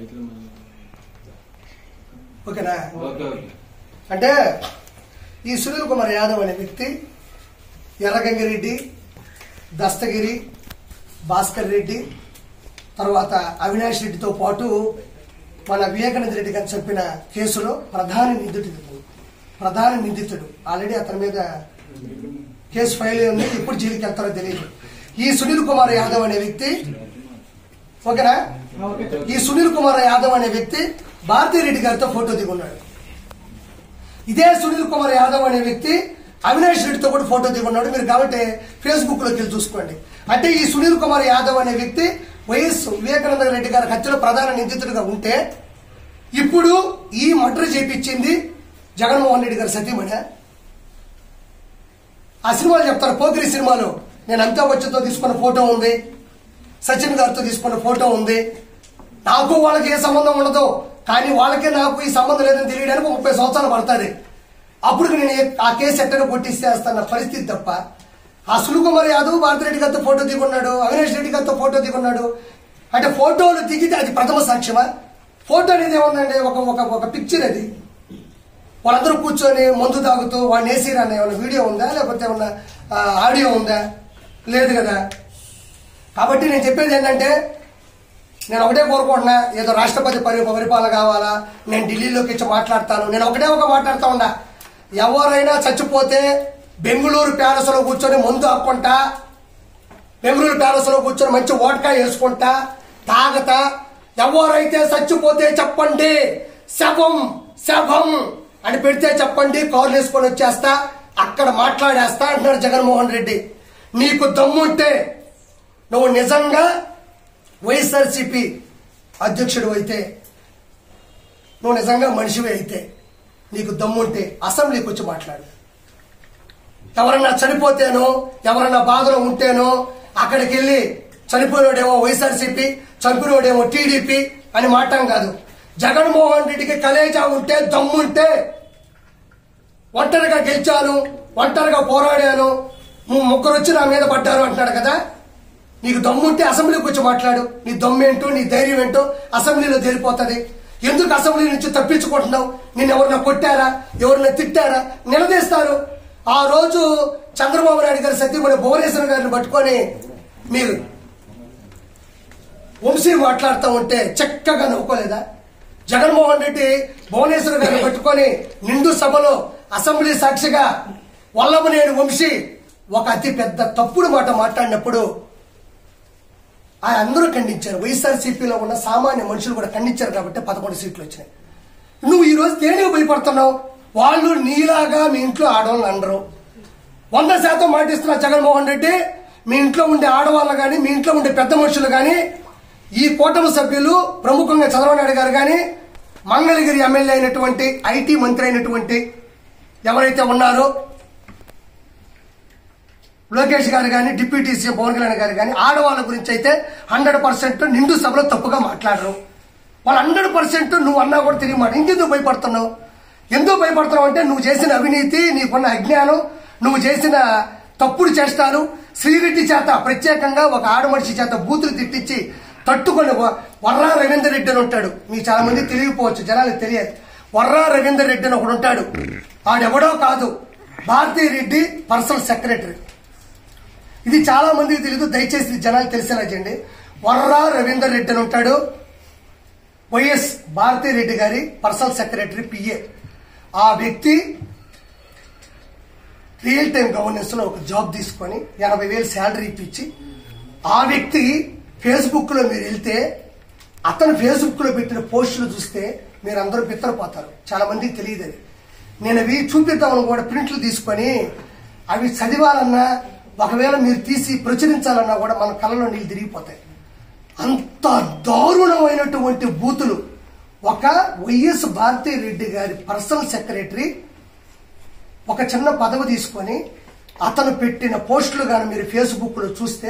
ఓకేనా okay okay అంటే ఈ సునీల్ కుమార్ యాదవ్ అనే వ్యక్తి ఎర్రగంగిరెడ్డి దస్తగిరి భాస్కర్ రెడ్డి తర్వాత అవినాష్ రెడ్డితో పాటు మన వివేకానంద రెడ్డి గారిని చంపిన కేసులో ప్రధాన నిందితుడు ప్రధాన నిందితుడు ఆల్రెడీ అతని మీద కేసు ఫైల్ అయి ఉంది ఎప్పుడు జైలుకి వెళ్తారో తెలియదు ఈ సునీల్ కుమార్ యాదవ్ అనే వ్యక్తి ఓకేనా ఈ సునీల్ కుమార్ యాదవ్ అనే వ్యక్తి భారతీ రెడ్డి గారితో ఫోటో దిగున్నాడు ఇదే సునీల్ కుమార్ యాదవ్ అనే వ్యక్తి అవినాష్ రెడ్డితో కూడా ఫోటో దిగున్నాడు మీరు కాబట్టి ఫేస్బుక్ లోకి వెళ్ళి చూసుకోండి అంటే ఈ సునీల్ కుమార్ యాదవ్ అనే వ్యక్తి వైఎస్ వివేకానంద రెడ్డి గారి హత్యలో ప్రధాన నిందితుడిగా ఉంటే ఇప్పుడు ఈ మర్డర్ చేపించింది జగన్మోహన్ రెడ్డి గారి సతీమణి ఆ సినిమాలు చెప్తారు పోకిరి సినిమాలో నేను అమితాబ్ బచ్చన్తో తీసుకున్న ఫోటో ఉంది సచిన్ గారితో తీసుకున్న ఫోటో ఉంది నాకు వాళ్ళకి ఏ సంబంధం ఉండదు కానీ వాళ్ళకే నాకు ఈ సంబంధం లేదని తెలియడానికి ముప్పై సంవత్సరాలు పడుతుంది అప్పుడు నేను ఏ- ఆ కేసు ఎట్టగా కొట్టిస్తేస్తున్న పరిస్థితి తప్ప ఆ సులుకుమార్ యాదవ్ భారతిరెడ్డి గారితో ఫోటో దిగున్నాడు అవినాష్ రెడ్డి గారితో ఫోటో దిగున్నాడు అంటే ఫోటోలు దిగితే అది ప్రథమ సాక్ష్యమా ఫోటో అనేది ఏముందండి ఒక ఒక ఒక పిక్చర్ అది వాళ్ళందరూ కూర్చొని మందు తాగుతూ వాడిని వేసిరా అన్న ఏమైనా వీడియో ఉందా లేకపోతే ఏమన్నా ఆ, ఆడియో ఉందా లేదు కదా కాబట్టి నేను చెప్పేది ఏంటంటే నేను ఒకటే కోరుకుంటున్నా ఏదో రాష్ట్రపతి పరి పరిపాలన కావాలా నేను ఢిల్లీలోకి వచ్చి మాట్లాడతాను నేను ఒకటే ఒక మాట్లాడుతా ఉన్నా ఎవరైనా చచ్చిపోతే బెంగళూరు ప్యాలెస్ లో కూర్చొని మందు ఆక్కుంటా బెంగళూరు ప్యాలెస్ లో కూర్చొని మంచి ఓటకా వేసుకుంటా తాగతా ఎవరైతే చచ్చిపోతే చెప్పండి శవం శవం అని పెడితే చెప్పండి కార్లు వేసుకొని వచ్చేస్తా అక్కడ మాట్లాడేస్తా అంటున్నాడు జగన్మోహన్ రెడ్డి నీకు దమ్ముంటే నువ్వు నిజంగా వైఎస్ఆర్సిపి అధ్యక్షుడు అయితే నువ్వు నిజంగా మనిషివి అయితే నీకు దమ్ముంటే అసెంబ్లీకి వచ్చి మాట్లాడు ఎవరన్నా చనిపోతేనో ఎవరన్నా బాధలో ఉంటేనో అక్కడికి వెళ్ళి చనిపోయినోడేమో వైఎస్ఆర్సీపీ చనిపోయినోడేమో టీడీపీ అని మాట్లాం కాదు జగన్మోహన్ రెడ్డికి కలేజా ఉంటే దమ్ముంటే ఒంటరిగా గెలిచాను ఒంటరిగా పోరాడాను ము- ముగ్గురు వచ్చి నా మీద పడ్డారు అంటున్నాడు కదా నీకు దమ్ముంటే అసెంబ్లీకి వచ్చి మాట్లాడు నీ దమ్మేంటో నీ ధైర్యం ఏంటో అసెంబ్లీలో తేలిపోతుంది ఎందుకు అసెంబ్లీ నుంచి తప్పించుకుంటున్నావు నేను ఎవరిన కొట్టారా ఎవరిన తిట్టారా నిలదీస్తారు ఆ రోజు చంద్రబాబు నాయుడు గారి సత్యమణి భువనేశ్వర్ గారిని పట్టుకొని మీరు వంశీ మాట్లాడుతూ ఉంటే చక్కగా నవ్వుకోలేదా జగన్మోహన్ రెడ్డి భువనేశ్వర్ గారిని పట్టుకొని నిండు సభలో అసెంబ్లీ సాక్షిగా వల్లభనేని వంశీ ఒక అతి పెద్ద తప్పుడు మాట మాట్లాడినప్పుడు ఆ అందరూ ఖండించారు వైఎస్ఆర్సీపీలో ఉన్న సామాన్య మనుషులు కూడా ఖండించారు కాబట్టి పదకొండు సీట్లు వచ్చినాయి నువ్వు ఈ రోజు దేనికి భయపడుతున్నావు వాళ్ళు నీలాగా మీ ఇంట్లో ఆడవాళ్ళని అనరు వంద శాతం మాటిస్తున్న జగన్మోహన్ రెడ్డి మీ ఇంట్లో ఉండే ఆడవాళ్ళు కానీ మీ ఇంట్లో ఉండే పెద్ద మనుషులు కానీ ఈ కూటమి సభ్యులు ప్రముఖంగా చంద్రబాబు నాయుడు గారు కానీ మంగళగిరి ఎమ్మెల్యే అయినటువంటి ఐటీ మంత్రి అయినటువంటి ఎవరైతే ఉన్నారో లోకేష్ గారు కానీ డిప్యూటీ సీఎం పవన్ కళ్యాణ్ గారు కానీ ఆడవాళ్ళ గురించి అయితే హండ్రెడ్ పర్సెంట్ నిండు సభలో తప్పుగా మాట్లాడరు వాళ్ళు హండ్రెడ్ పర్సెంట్ నువ్వు అన్నా కూడా తిరిగి మాట ఇంకెందుకు భయపడుతున్నావు ఎందుకు భయపడుతున్నావు అంటే నువ్వు చేసిన అవినీతి నీకున్న అజ్ఞానం నువ్వు చేసిన తప్పుడు చేస్తాను శ్రీరెడ్డి చేత ప్రత్యేకంగా ఒక ఆడ మనిషి చేత బూతులు తిట్టించి తట్టుకొని వ- వర్రా రవీందర్ రెడ్డి అని ఉంటాడు మీకు చాలా మంది తెలియకపోవచ్చు జనాలకు తెలియదు వర్రా రవీందర్ రెడ్డి అని ఒకడు ఉంటాడు ఆడెవడో కాదు భారతీ రెడ్డి పర్సనల్ సెక్రటరీ ఇది చాలా మందికి తెలియదు దయచేసి ఇది జనాలు తెలిసేలా చేయండి వర్రా రవీందర్ రెడ్డి అని ఉంటాడు వైఎస్ భారతీ రెడ్డి గారి పర్సనల్ సెక్రటరీ పిఏ ఆ వ్యక్తి రియల్ టైం గవర్నెన్స్ లో ఒక జాబ్ తీసుకొని ఎనభై వేలు శాలరీ ఇప్పించి ఆ వ్యక్తి ఫేస్బుక్ లో మీరు వెళ్తే అతను ఫేస్బుక్ లో పెట్టిన పోస్టులు చూస్తే మీరు అందరూ బిత్తరపోతారు చాలా మందికి తెలియదు అది నేను అవి చూపిద్దామని కూడా ప్రింట్లు తీసుకొని అవి చదివాలన్నా ఒకవేళ మీరు తీసి ప్రచురించాలన్నా కూడా మన కళ్ళలో నీళ్ళు తిరిగిపోతాయి అంత దారుణమైనటువంటి బూతులు ఒక వైఎస్ భారతీ రెడ్డి గారి పర్సనల్ సెక్రటరీ ఒక చిన్న పదవి తీసుకొని అతను పెట్టిన పోస్టులు కానీ మీరు ఫేస్బుక్ లో చూస్తే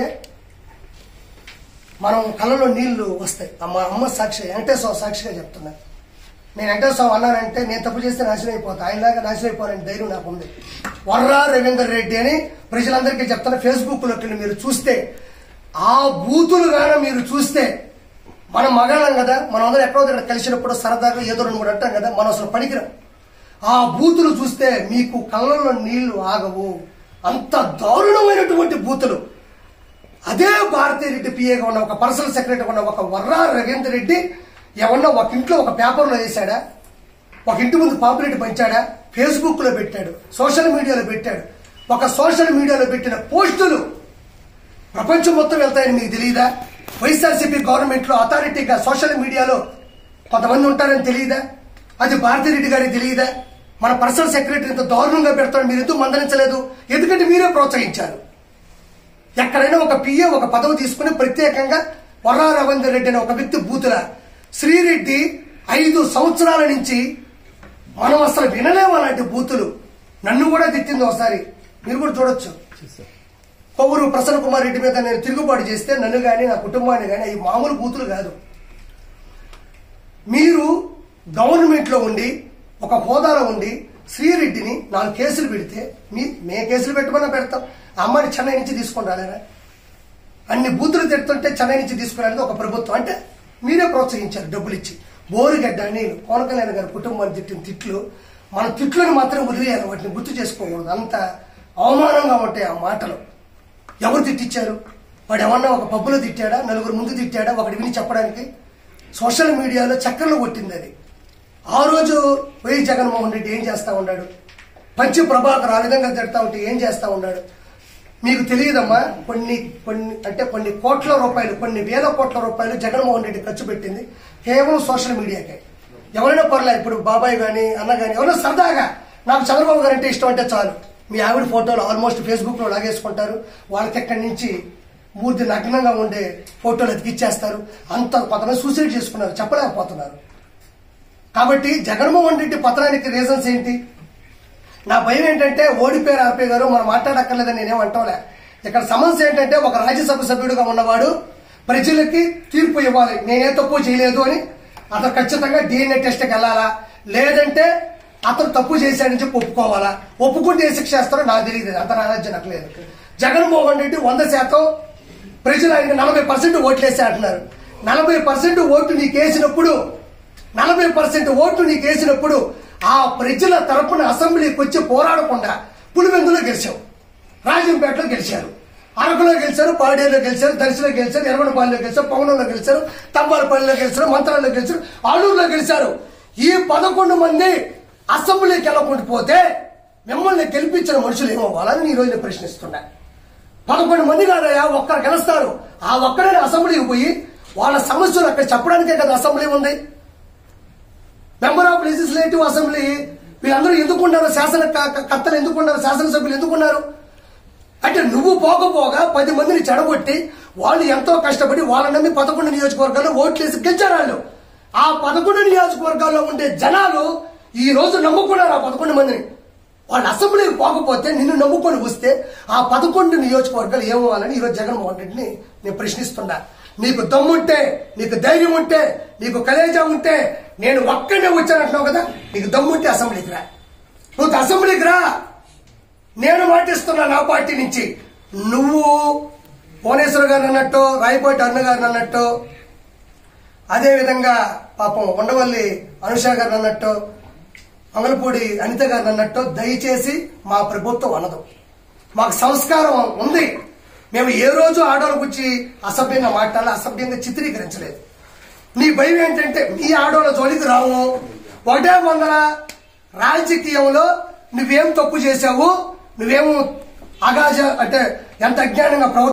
మనం కళ్ళలో నీళ్లు వస్తాయి అమ్మ అమ్మ సాక్షి వెంకటేశ్వర సాక్షిగా చెప్తున్నా నేను వెంకటేశ్వర అన్నానంటే నేను తప్పు చేస్తే నాశనం అయిపోతా ఆయనలాగా నాశనం అయిపోవాలని ధైర్యం నాకు ఉంది వర్రా రవీందర్ రెడ్డి అని ప్రజలందరికీ చెప్తాను ఫేస్బుక్ లోకి వెళ్ళి మీరు చూస్తే ఆ బూతులు గాన మీరు చూస్తే మనం మగాళ్ళం కదా మనం అందరం ఎక్కడో దగ్గర కలిసినప్పుడు సరదాగా ఏదో రెండు మూడు అంటాం కదా మనం అసలు పనికిరాం ఆ బూతులు చూస్తే మీకు కళ్ళల్లో నీళ్లు ఆగవు అంత దారుణమైనటువంటి బూతులు అదే భారతీ రెడ్డి పిఏగా ఉన్న ఒక పర్సనల్ సెక్రటరీ ఉన్న ఒక వర్రా రవీంద్ర రెడ్డి ఏమన్నా ఒక ఇంట్లో ఒక పేపర్లో వేశాడా ఒక ఇంటి ముందు పాపులేట్ పంచాడా ఫేస్బుక్ లో పెట్టాడు సోషల్ మీడియాలో పెట్టాడు ఒక సోషల్ మీడియాలో పెట్టిన పోస్టులు ప్రపంచం మొత్తం వెళ్తాయని మీకు తెలియదా వైఎస్ఆర్సీపీ గవర్నమెంట్ లో అథారిటీగా సోషల్ మీడియాలో కొంతమంది ఉంటారని తెలియదా అది భారతీ రెడ్డి గారికి తెలియదా మన పర్సనల్ సెక్రటరీ ఇంత దారుణంగా పెడతాడు మీరు ఎందుకు మందలించలేదు ఎందుకంటే మీరే ప్రోత్సహించారు ఎక్కడైనా ఒక పిఏ ఒక పదవి తీసుకుని ప్రత్యేకంగా వరా రవీందర్ రెడ్డి అనే ఒక వ్యక్తి బూతుల శ్రీరెడ్డి ఐదు సంవత్సరాల నుంచి మనం అసలు వినలేము అలాంటి బూతులు నన్ను కూడా తిట్టింది ఒకసారి మీరు కూడా చూడొచ్చు కొవ్వూరు ప్రసన్న కుమార్ రెడ్డి మీద నేను తిరుగుబాటు చేస్తే నన్ను కానీ నా కుటుంబాన్ని కానీ అవి మామూలు బూతులు కాదు మీరు గవర్నమెంట్ లో ఉండి ఒక హోదాలో ఉండి శ్రీరెడ్డిని నాలుగు కేసులు పెడితే మీ మే కేసులు పెట్టమన్నా పెడతాం ఆ అమ్మాయిని చెన్నై నుంచి తీసుకొని రాలేరా అన్ని బూతులు తిడుతుంటే చెన్నై నుంచి తీసుకురాలేదు ఒక ప్రభుత్వం అంటే మీరే ప్రోత్సహించారు డబ్బులు ఇచ్చి బోరుగడ్డ అని కోనకలేని గారి కుటుంబాన్ని తిట్టిన తిట్లు మన తిట్లను మాత్రం వదిలేయాలి వాటిని గుర్తు చేసుకోకూడదు అంత అవమానంగా ఉంటాయి ఆ మాటలు ఎవరు తిట్టించారు వాడు ఏమన్నా ఒక పబ్బులో తిట్టాడా నలుగురు ముందు తిట్టాడా ఒకటి విని చెప్పడానికి సోషల్ మీడియాలో చక్కర్లు కొట్టింది అది ఆ రోజు వై జగన్మోహన్ రెడ్డి ఏం చేస్తా ఉన్నాడు పంచి ప్రభాకర్ ఆ విధంగా తిడతా ఉంటే ఏం చేస్తా ఉన్నాడు మీకు తెలియదమ్మా కొన్ని కొన్ని అంటే కొన్ని కోట్ల రూపాయలు కొన్ని వేల కోట్ల రూపాయలు జగన్మోహన్ రెడ్డి ఖర్చు పెట్టింది కేవలం సోషల్ మీడియాకే ఎవరైనా పర్లే ఇప్పుడు బాబాయ్ గాని అన్న గాని ఎవరైనా సరదాగా నాకు చంద్రబాబు గారు అంటే ఇష్టం అంటే చాలు మీ ఆవిడ ఫోటోలు ఆల్మోస్ట్ ఫేస్బుక్ లో లాగేసుకుంటారు వాళ్ళకి ఎక్కడి నుంచి మూర్తి నగ్నంగా ఉండే ఫోటోలు ఎతికిచ్చేస్తారు అంత కొంతమంది సూసైడ్ చేసుకున్నారు చెప్పలేకపోతున్నారు కాబట్టి జగన్మోహన్ రెడ్డి పతనానికి రీజన్స్ ఏంటి నా భయం ఏంటంటే ఓడిపోయారు ఆర్పీ గారు మనం మాట్లాడక్కర్లేదని నేనేం అంటోలే ఇక్కడ సమస్య ఏంటంటే ఒక రాజ్యసభ సభ్యుడిగా ఉన్నవాడు ప్రజలకి తీర్పు ఇవ్వాలి నేనే తప్పు చేయలేదు అని అతను ఖచ్చితంగా డిఎన్ఏ టెస్ట్కి వెళ్ళాలా లేదంటే అతను తప్పు చేశాడని చెప్పి ఒప్పుకోవాలా ఒప్పుకుంటే ఏ శిక్ష వేస్తారో నాకు తెలియదు అంత నాలెడ్జ్ నాకు లేదు జగన్మోహన్ రెడ్డి వంద శాతం ప్రజలు ఆయన నలభై పర్సెంట్ ఓట్లేసి అంటున్నారు నలభై పర్సెంట్ ఓటు నీకేసినప్పుడు నలభై పర్సెంట్ ఓట్లు నీకు వేసినప్పుడు ఆ ప్రజల తరపున అసెంబ్లీకి వచ్చి పోరాడకుండా పులివెందులో గెలిచావు రాజంపేటలో గెలిచారు అరకులో గెలిచారు పాడేలో గెలిచారు దర్శిలో గెలిచారు ఎరవనపాలిలో గెలిచారు పవనంలో గెలిచారు తంబాలపల్లిలో గెలిచారు మంత్రాల్లో గెలిచారు ఆలూరులో గెలిచారు ఈ పదకొండు మంది అసెంబ్లీకి వెళ్ళకుండా పోతే మిమ్మల్ని గెలిపించిన మనుషులు ఏమవ్వాలని ఈ రోజు నేను ప్రశ్నిస్తున్నా పదకొండు మంది కాదయా ఒక్కరు గెలుస్తారు ఆ ఒక్కడే అసెంబ్లీకి పోయి వాళ్ళ సమస్యలు అక్కడ చెప్పడానికే కదా అసెంబ్లీ ఉంది మెంబర్ ఆఫ్ లెజిస్లేటివ్ అసెంబ్లీ వీళ్ళందరూ ఎందుకున్నారు శాసన క- క- కర్తలు ఎందుకున్నారు శాసనసభ్యులు ఎందుకున్నారు అంటే నువ్వు పోకపోగా పది మందిని చెడగొట్టి వాళ్ళు ఎంతో కష్టపడి వాళ్ళ నమ్మి పదకొండు నియోజకవర్గాల్లో ఓట్లేసి గెలిచారు వాళ్ళు ఆ పదకొండు నియోజకవర్గాల్లో ఉండే జనాలు ఈ రోజు నమ్ముకున్నారు ఆ పదకొండు మందిని వాళ్ళు అసెంబ్లీకి పోకపోతే నిన్ను నమ్ముకొని వస్తే ఆ పదకొండు నియోజకవర్గాలు ఏమవ్వాలని ఈరోజు జగన్మోహన్ రెడ్డిని నేను ప్రశ్నిస్తున్నా నీకు దమ్ముంటే నీకు ధైర్యం ఉంటే నీకు కలేజా ఉంటే నేను ఒక్కడే వచ్చానంటున్నావు కదా నీకు దమ్ముంటే అసెంబ్లీకి రా నువ్వు అసెంబ్లీకి రా నేను మాటిస్తున్నా నా పార్టీ నుంచి నువ్వు భువనేశ్వర్ గారు అన్నట్టు రాయపాటి అన్న గారు అన్నట్టు అదే విధంగా పాపం ఉండవల్లి అనుష గారు అన్నట్టు మంగళపూడి అనిత గారు అన్నట్టు దయచేసి మా ప్రభుత్వం అనదు మాకు సంస్కారం ఉంది మేము ఏ రోజు ఆడవాళ్ళ గురించి అసభ్యంగా మాట్లాడాలి అసభ్యంగా చిత్రీకరించలేదు నీ భయం ఏంటంటే మీ ఆడవాళ్ళ జోలికి రావు ఒకటే వందల రాజకీయంలో నువ్వేం తప్పు చేశావు నువ్వేం అగాజ అంటే ఎంత అజ్ఞానంగా ప్రవర్తి